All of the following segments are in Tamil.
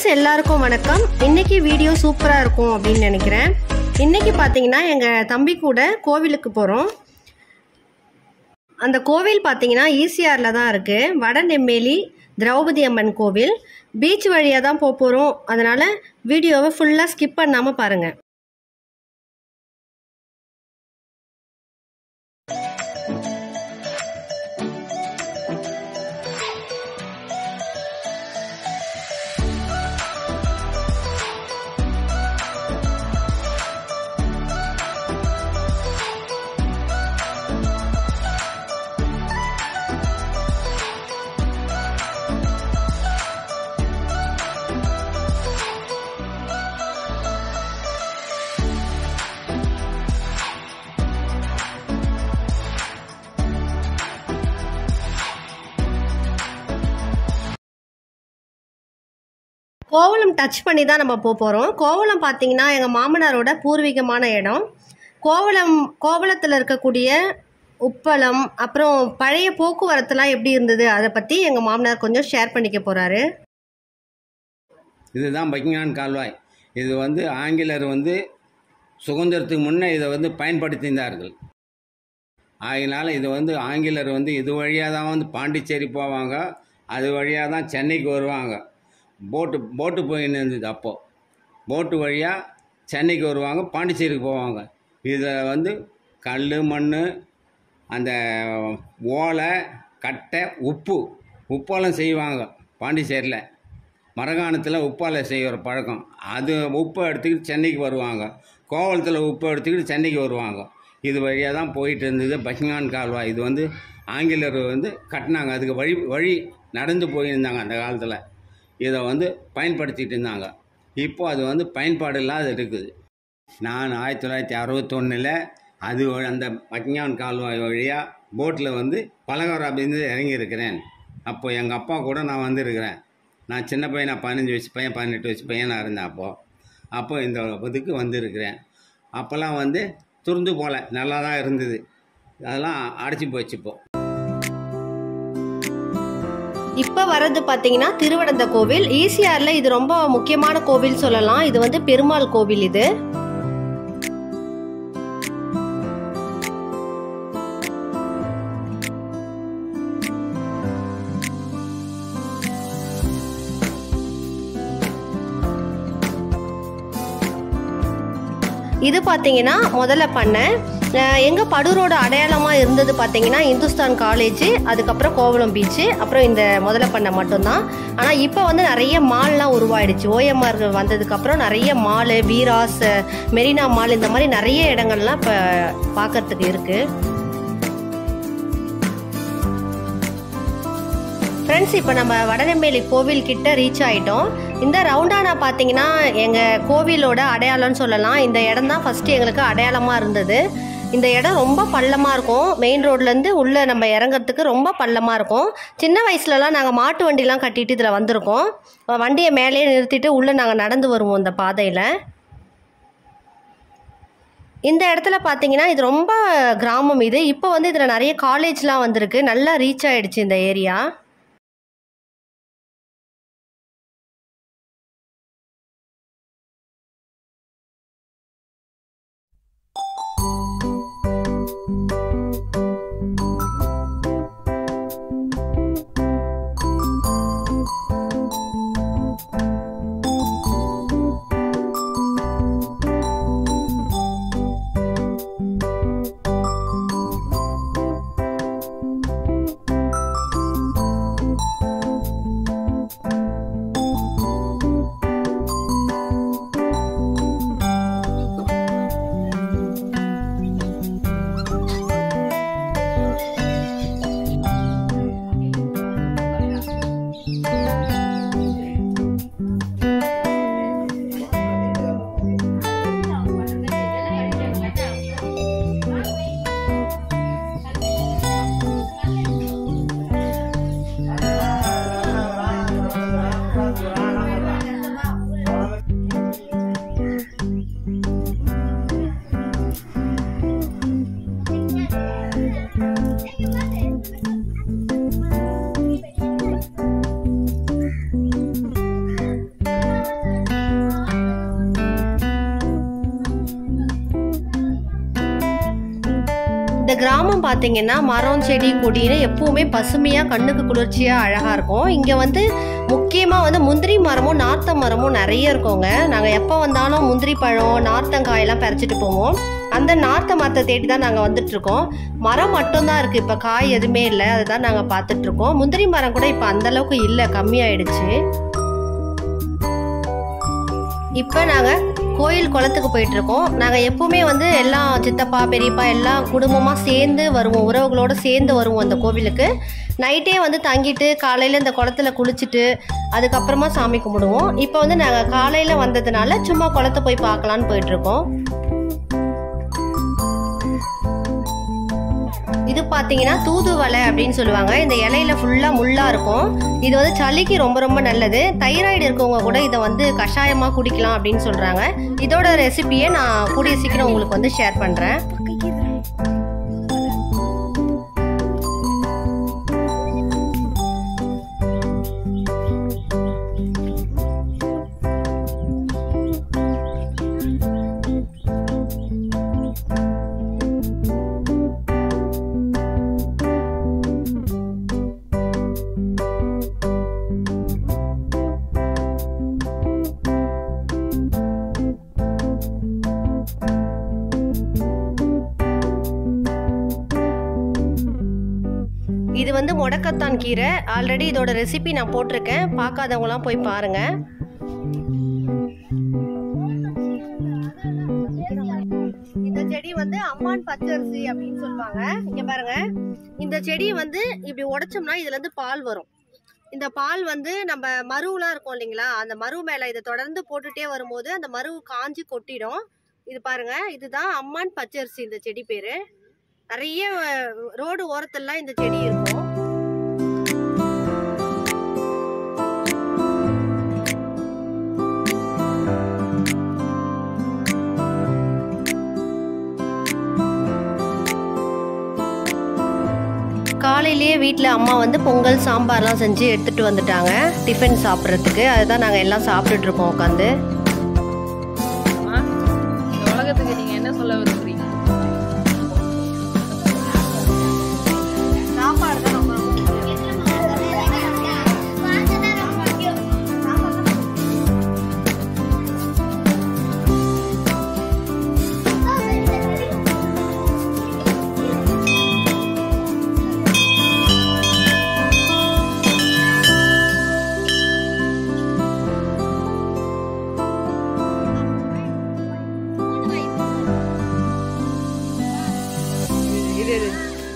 ஃப்ரெண்ட்ஸ் எல்லாருக்கும் வணக்கம் இன்னைக்கு வீடியோ சூப்பராக இருக்கும் அப்படின்னு நினைக்கிறேன் இன்னைக்கு பார்த்தீங்கன்னா எங்கள் தம்பி கூட கோவிலுக்கு போகிறோம் அந்த கோவில் பார்த்தீங்கன்னா ஈசிஆரில் தான் இருக்குது வடநெம்மேலி திரௌபதி அம்மன் கோவில் பீச் வழியாக தான் போக போகிறோம் அதனால் வீடியோவை ஃபுல்லாக ஸ்கிப் பண்ணாமல் பாருங்கள் கோவளம் டச் பண்ணி தான் நம்ம போக போகிறோம் கோவளம் பார்த்தீங்கன்னா எங்கள் மாமனாரோட பூர்வீகமான இடம் கோவளம் கோவளத்தில் இருக்கக்கூடிய உப்பளம் அப்புறம் பழைய போக்குவரத்துலாம் எப்படி இருந்தது அதை பற்றி எங்கள் மாமனார் கொஞ்சம் ஷேர் பண்ணிக்க போகிறாரு இதுதான் பக்கிங்கான் கால்வாய் இது வந்து ஆங்கிலர் வந்து சுதந்திரத்துக்கு முன்னே இதை வந்து பயன்படுத்தினார்கள் ஆகினால இது வந்து ஆங்கிலர் வந்து இது வழியாக தான் வந்து பாண்டிச்சேரி போவாங்க அது வழியாக தான் சென்னைக்கு வருவாங்க போட்டு போட்டு போயின்னு இருந்தது அப்போது போட்டு வழியாக சென்னைக்கு வருவாங்க பாண்டிச்சேரிக்கு போவாங்க இதில் வந்து கல் மண் அந்த ஓலை கட்டை உப்பு உப்பெல்லாம் செய்வாங்க பாண்டிச்சேரியில் மரகாணத்தில் உப்பால் செய்கிற பழக்கம் அது உப்பை எடுத்துக்கிட்டு சென்னைக்கு வருவாங்க கோவளத்தில் உப்பை எடுத்துக்கிட்டு சென்னைக்கு வருவாங்க இது வழியாக தான் போயிட்டு இருந்தது பக்கிங்கான் கால்வாய் இது வந்து ஆங்கிலர் வந்து கட்டினாங்க அதுக்கு வழி வழி நடந்து போயிருந்தாங்க அந்த காலத்தில் இதை வந்து பயன்படுத்திட்டு இருந்தாங்க இப்போ அது வந்து பயன்பாடு இல்லாத இருக்குது நான் ஆயிரத்தி தொள்ளாயிரத்தி அறுபத்தொன்னில் அது வ- அந்த பக்கிங்கான் கால்வாய் வழியாக போட்டில் வந்து பலகாராபிந்து இறங்கியிருக்கிறேன் அப்போ எங்கள் அப்பா கூட நான் வந்திருக்கிறேன் நான் சின்ன பையனா பதினஞ்சு வயசு பையன் பதினெட்டு வயசு பையனாக இருந்தேன் அப்போது அப்போ இந்த இதுக்கு வந்திருக்கிறேன் அப்போல்லாம் வந்து துருந்து போல நல்லா தான் இருந்தது அதெல்லாம் அடைச்சி போச்சு இப்போ இப்போ வர்றது பார்த்தீங்கன்னா திருவடந்த கோவில் ஈசிஆரில் இது ரொம்ப முக்கியமான கோவில் சொல்லலாம் இது வந்து பெருமாள் கோவில் இது இது பார்த்தீங்கன்னா முதல்ல பண்ணேன் எங்கள் படூரோட அடையாளமாக இருந்தது பார்த்தீங்கன்னா இந்துஸ்தான் காலேஜ் அதுக்கப்புறம் கோவளம் பீச்சு அப்புறம் இந்த முதல்ல பண்ண மட்டும்தான் ஆனால் இப்போ வந்து நிறைய மால்லாம் உருவாயிடுச்சு ஓஎம்ஆர் வந்ததுக்கப்புறம் நிறைய மால் வீராஸ் மெரினா மால் இந்த மாதிரி நிறைய இடங்கள்லாம் இப்போ பார்க்கறதுக்கு இருக்குது ஃப்ரெண்ட்ஸ் இப்போ நம்ம வடநெம்மேலி கோவில் கிட்ட ரீச் ஆயிட்டோம் இந்த ரவுண்டானா பார்த்தீங்கன்னா எங்கள் கோவிலோட அடையாளம்னு சொல்லலாம் இந்த இடம் தான் ஃபஸ்ட்டு எங்களுக்கு அடையாளமாக இருந்தது இந்த இடம் ரொம்ப பள்ளமாக இருக்கும் மெயின் ரோட்லேருந்து உள்ளே நம்ம இறங்குறதுக்கு ரொம்ப பள்ளமாக இருக்கும் சின்ன வயசுலலாம் நாங்கள் மாட்டு வண்டிலாம் கட்டிட்டு இதில் வந்திருக்கோம் வண்டியை மேலேயே நிறுத்திட்டு உள்ளே நாங்கள் நடந்து வருவோம் இந்த பாதையில் இந்த இடத்துல பார்த்தீங்கன்னா இது ரொம்ப கிராமம் இது இப்போ வந்து இதில் நிறைய காலேஜ்லாம் வந்திருக்கு நல்லா ரீச் ஆயிடுச்சு இந்த ஏரியா கிராமம் பார்த்தீங்கன்னா மரம் செடி கொடின்னு எப்பவுமே பசுமையாக கண்ணுக்கு குளிர்ச்சியாக அழகாக இருக்கும் இங்கே வந்து முக்கியமாக வந்து முந்திரி மரமும் நார்த்த மரமும் நிறைய இருக்குங்க நாங்கள் எப்போ வந்தாலும் முந்திரி பழம் நார்த்தங்காயெல்லாம் பறிச்சிட்டு போவோம் அந்த நார்த்த மரத்தை தேடி தான் நாங்கள் வந்துட்டு இருக்கோம் மரம் மட்டும்தான் இருக்குது இப்போ காய் எதுவுமே இல்லை அதுதான் நாங்கள் பார்த்துட்டு இருக்கோம் முந்திரி மரம் கூட இப்போ அந்த அளவுக்கு இல்லை கம்மியாயிடுச்சு இப்போ நாங்கள் கோயில் குளத்துக்கு போயிட்டு இருக்கோம் நாங்கள் எப்பவுமே வந்து எல்லாம் சித்தப்பா பெரியப்பா எல்லாம் குடும்பமாக சேர்ந்து வருவோம் உறவுகளோட சேர்ந்து வருவோம் அந்த கோவிலுக்கு நைட்டே வந்து தங்கிட்டு காலையில் இந்த குளத்துல குளிச்சுட்டு அதுக்கப்புறமா சாமி கும்பிடுவோம் இப்போ வந்து நாங்கள் காலையில் வந்ததுனால சும்மா குளத்தை போய் பார்க்கலான்னு போயிட்டு இருக்கோம் இது பார்த்தீங்கன்னா தூதுவளை அப்படின்னு சொல்லுவாங்க இந்த இலையில ஃபுல்லாக முள்ளா இருக்கும் இது வந்து சளிக்கு ரொம்ப ரொம்ப நல்லது தைராய்டு இருக்கவங்க கூட இதை வந்து கஷாயமாக குடிக்கலாம் அப்படின்னு சொல்கிறாங்க இதோட ரெசிபியை நான் கூடிய சீக்கிரம் உங்களுக்கு வந்து ஷேர் பண்ணுறேன் இது வந்து முடக்கத்தான் கீரை ஆல்ரெடி இதோட ரெசிபி நான் போட்டிருக்கேன் பார்க்காதவங்களாம் போய் பாருங்க இந்த செடி வந்து அம்மான் பச்சரிசி அப்படின்னு சொல்லுவாங்க இங்க பாருங்க இந்த செடி வந்து இப்படி உடைச்சோம்னா இதுல இருந்து பால் வரும் இந்த பால் வந்து நம்ம மருவுலாம் இருக்கும் இல்லைங்களா அந்த மரு மேல இதை தொடர்ந்து போட்டுட்டே வரும்போது அந்த மருவு காஞ்சி கொட்டிடும் இது பாருங்க இதுதான் அம்மான் பச்சரிசி இந்த செடி பேரு நிறைய ரோடு ஓரத்துலலாம் இந்த செடி இருக்கும் காலையிலேயே வீட்டில் அம்மா வந்து பொங்கல் சாம்பார்லாம் செஞ்சு எடுத்துகிட்டு வந்துட்டாங்க டிஃபன் சாப்பிட்றதுக்கு அதுதான் நாங்கள் எல்லாம் சாப்பிட்டுட்டு இருக்கோம் உட்காந்து அம்மா, இந்த உலகத்துக்கு நீங்க என்ன சொல்ல விரும்புறீங்க சாப்பாடு தான் ரொம்ப இது இது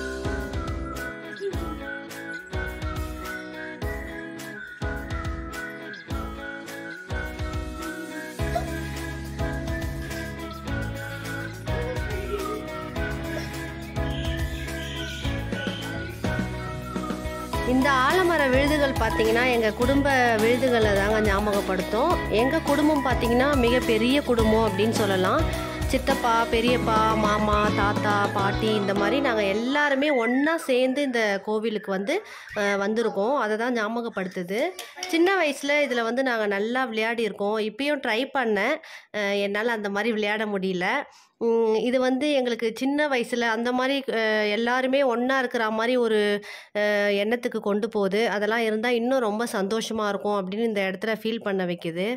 இந்த ஆலமர விழுதுகள் பார்த்தீங்கன்னா எங்கள் குடும்ப விழுதுகளை தாங்க ஞாபகப்படுத்தும் எங்கள் குடும்பம் பார்த்தீங்கன்னா மிகப்பெரிய குடும்பம் அப்படின்னு சொல்லலாம் சித்தப்பா பெரியப்பா மாமா தாத்தா பாட்டி இந்த மாதிரி நாங்கள் எல்லாருமே ஒன்றா சேர்ந்து இந்த கோவிலுக்கு வந்து அஹ், வந்திருக்கோம் அதை தான் ஞாபகப்படுத்துது சின்ன வயசில் இதில் வந்து நாங்கள் நல்லா விளையாடி இருக்கோம் இப்பயும் ட்ரை பண்ணேன் அஹ், என்னால் அந்த மாதிரி விளையாட முடியல உம், இது வந்து எங்களுக்கு சின்ன வயசில் அந்த மாதிரி அஹ், எல்லாருமே ஒன்றா இருக்கிற மாதிரி ஒரு அஹ், எண்ணத்துக்கு கொண்டு போகுது அதெல்லாம் இருந்தால் இன்னும் ரொம்ப சந்தோஷமாக இருக்கும் அப்படின்னு இந்த இடத்துல ஃபீல் பண்ண வைக்குது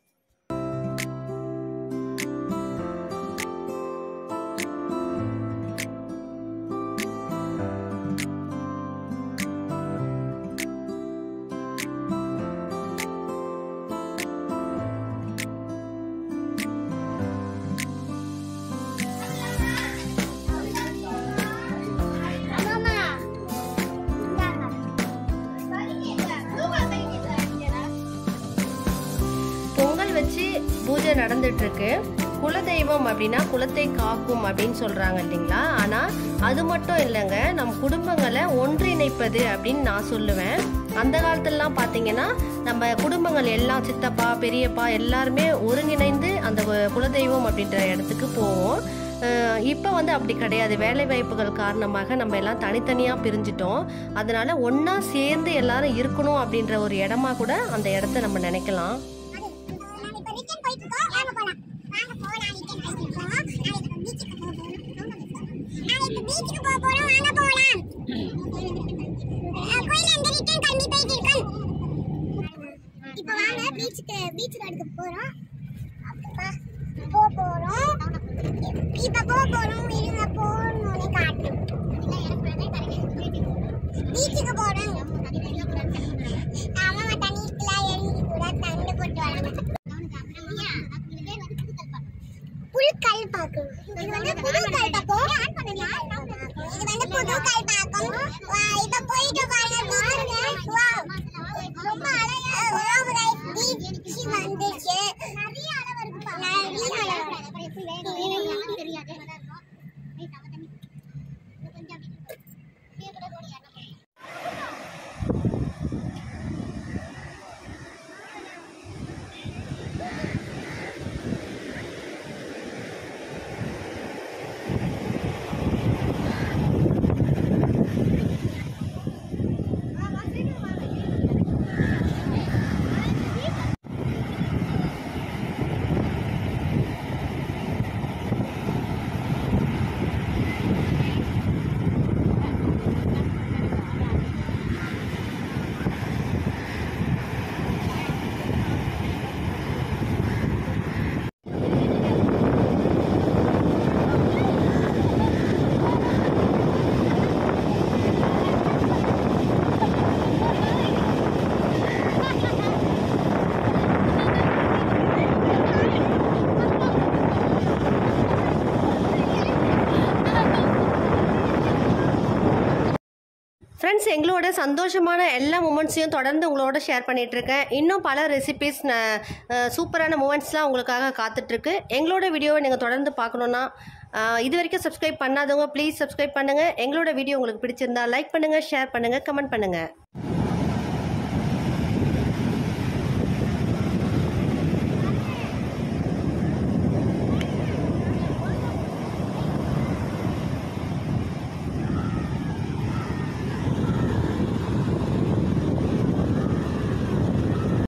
பொங்கல் வச்சு பூஜை நடந்துட்டு இருக்கு குலதெய்வம் அப்படின்னா குலத்தை காக்கும் அப்படின்னு சொல்றாங்க இல்லைங்களா ஆனா அது மட்டும் இல்லைங்க நம் குடும்பங்களை ஒன்றிணைப்பது அப்படின்னு நான் சொல்லுவேன் அந்த காலத்துலலாம் பார்த்தீங்கன்னா நம்ம குடும்பங்கள் எல்லாம் சித்தப்பா பெரியப்பா எல்லாருமே ஒருங்கிணைந்து அந்த வ- குலதெய்வம் அப்படின்ற இடத்துக்கு போவோம் இப்போ வந்து அப்படி கிடையாது வேலை வாய்ப்புகள் காரணமாக நம்ம எல்லாம் தனித்தனியாக பிரிஞ்சிட்டோம் அதனால ஒன்றா சேர்ந்து எல்லாரும் இருக்கணும் அப்படின்ற ஒரு இடமா கூட அந்த இடத்த நம்ம நினைக்கலாம் பீச்சுக்கு போக போறோம் பீச்சுக்கு பீச்சுக்கு அடுத்து போறோம் அப்பா போக போறோம் இப்ப போக போறோம் இருங்க போகணும்னு காட்டு பீச்சுக்கு போறோம் ஆமா தண்ணிக்குள்ள இறங்கி கூட தண்ணி போட்டு வராங்க புல்கல் பாக்கம் இது வந்து புது கல் பாக்கம் இது வந்து புது கல் பாக்கம் வா இப்ப போயிட்டு பாருங்க பீச்சுக்கு வா ரொம்ப அழகா வாவ் ரைட் பீச் வந்துச்சு நிறைய அளவு இருக்கு நிறைய அளவு தெரியாது ஃப்ரெண்ட்ஸ் எங்களோட சந்தோஷமான எல்லா மூமெண்ட்ஸையும் தொடர்ந்து உங்களோட ஷேர் பண்ணிட்டு இருக்கேன் இன்னும் பல ரெசிபிஸ் சூப்பரான மூமெண்ட்ஸ்லாம் உங்களுக்காக காத்துட்ருக்கு எங்களோட வீடியோவை நீங்கள் தொடர்ந்து பார்க்கணுன்னா அஹ், இது வரைக்கும் சப்ஸ்கிரைப் பண்ணாதவங்க ப்ளீஸ் சப்ஸ்கிரைப் பண்ணுங்கள் எங்களோட வீடியோ உங்களுக்கு பிடிச்சிருந்தா லைக் பண்ணுங்கள் ஷேர் பண்ணுங்கள் கமெண்ட் பண்ணுங்கள்